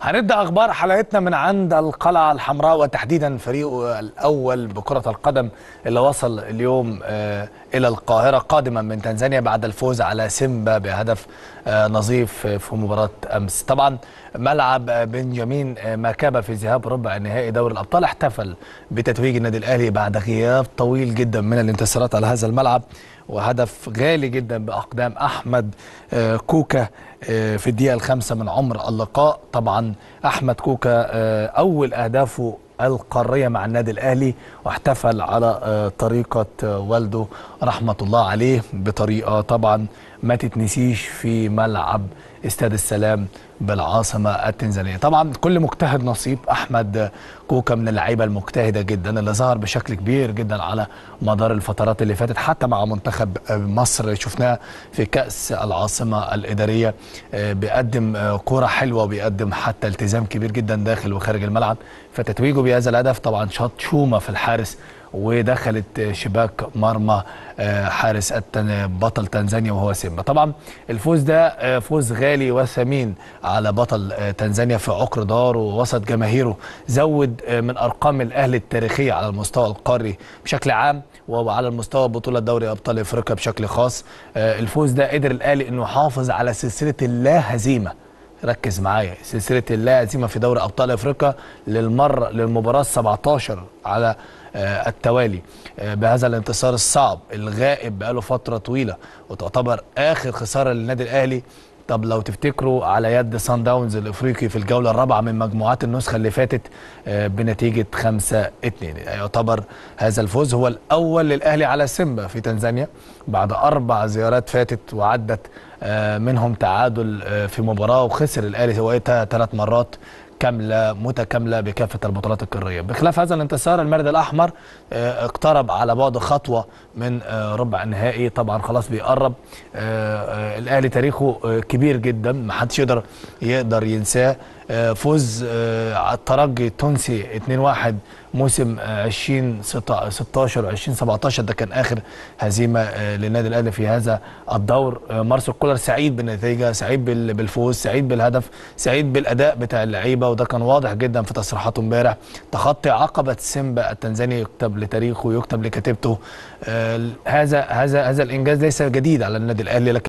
هنبدا اخبار حلقتنا من عند القلعه الحمراء وتحديدا فريقه الاول بكره القدم اللي وصل اليوم آه، الى القاهره قادما من تنزانيا بعد الفوز على سيمبا بهدف آه، نظيف في مباراه امس طبعا ملعب آه، بنجامين آه، ماكابا في ذهاب ربع نهائي دوري الابطال احتفل بتتويج النادي الاهلي بعد غياب طويل جدا من الانتصارات على هذا الملعب وهدف غالي جدا باقدام احمد آه، كوكا آه، في الدقيقه الخامسه من عمر اللقاء طبعا احمد كوكا آه، اول اهدافه القاريه مع النادي الاهلي واحتفل على آه، طريقه آه، والده رحمه الله عليه بطريقه طبعا ما تتنسيش في ملعب استاد السلام بالعاصمه التنزانيه طبعا كل مجتهد نصيب احمد كوكا من اللعيبه المجتهده جدا اللي ظهر بشكل كبير جدا على مدار الفترات اللي فاتت حتى مع منتخب مصر شفناه في كاس العاصمه الاداريه آه، بيقدم آه، كوره حلوه وبيقدم حتى التزام كبير جدا داخل وخارج الملعب فتتويجه بهذا الهدف طبعا شاط شومه في الحارس ودخلت شباك مرمى آه، حارس التن- بطل تنزانيا وهو سيمبا طبعا الفوز ده آه، فوز غالي وثمين على بطل آه، تنزانيا في عقر داره ووسط جماهيره زود آه، من ارقام الاهلي التاريخيه على المستوى القاري بشكل عام وعلى المستوى بطوله دوري ابطال افريقيا بشكل خاص آه، الفوز ده قدر الاهلي انه يحافظ على سلسله اللا هزيمه ركز معايا سلسله اللا هزيمه في دوري ابطال افريقيا للمره للمباراه 17 على آه، التوالي آه، بهذا الانتصار الصعب الغائب بقاله فتره طويله وتعتبر اخر خساره للنادي الاهلي طب لو تفتكروا على يد سان داونز الافريقي في الجوله الرابعه من مجموعات النسخه اللي فاتت آه، بنتيجه 5 2 يعتبر هذا الفوز هو الاول للاهلي على سيمبا في تنزانيا بعد اربع زيارات فاتت وعدت آه، منهم تعادل آه، في مباراه وخسر الاهلي وقتها ثلاث مرات كامله متكامله بكافه البطولات القاريه بخلاف هذا الانتصار المارد الاحمر آه، اقترب على بعد خطوه من آه، ربع النهائي طبعا خلاص بيقرب آه، آه، الاهلي تاريخه آه، كبير جدا ما حدش يقدر يقدر ينساه آه، فوز آه، على الترجي التونسي 2-1 موسم آه، 2016 و 2017 ده كان اخر هزيمه آه، للنادي الاهلي في هذا الدور آه، مارسيل كولر سعيد بالنتيجه سعيد بال- بالفوز سعيد بالهدف سعيد بالاداء بتاع اللعيبه وده كان واضح جدا في تصريحاته امبارح تخطي عقبه سيمبا التنزاني يكتب لتاريخه ويكتب لكتيبته آه، هذا هذا هذا الانجاز ليس جديد على النادي الاهلي لكن